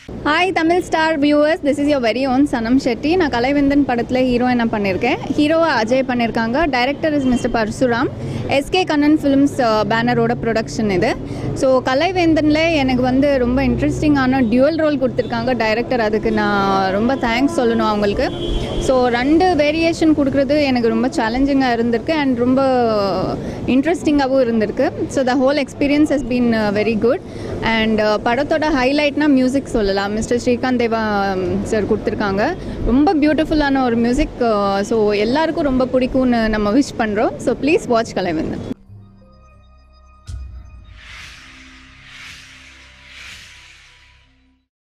hi Tamil star viewers this is your very own Sanam Shetty நான் கலைவந்தன் படத்தில் ஹீரோயினாக பண்ணியிருக்கேன் ஹீரோவை அஜய் பண்ணியிருக்காங்க director is mister Parasuram SK Kannan films பேனரோட ப்ரொடக்ஷன் இது ஸோ கலைவேந்தனில் எனக்கு வந்து ரொம்ப இன்ட்ரெஸ்டிங்கான டியூவல் ரோல் கொடுத்துருக்காங்க டைரக்டர் அதுக்கு நான் ரொம்ப தேங்க்ஸ் சொல்லணும் அவங்களுக்கு ஸோ ரெண்டு வேரியேஷன் கொடுக்குறது எனக்கு ரொம்ப சேலஞ்சிங்காக இருந்திருக்கு அண்ட் ரொம்ப இன்ட்ரெஸ்டிங்காகவும் இருந்திருக்கு so the whole experience has been very good and படத்தோட ஹைலைட்னா மியூசிக் சொல்லலாம் மிஸ்டர் ஸ்ரீகாந்த் தேவா சார் கொடுத்துருக்காங்க ரொம்ப பியூட்டிஃபுல்லான ஒரு மியூசிக் ஸோ எல்லாருக்கும் ரொம்ப பிடிக்கும்னு நம்ம விஷ் பண்ணுறோம் ஸோ ப்ளீஸ் வாட்ச் கலைவந்தன்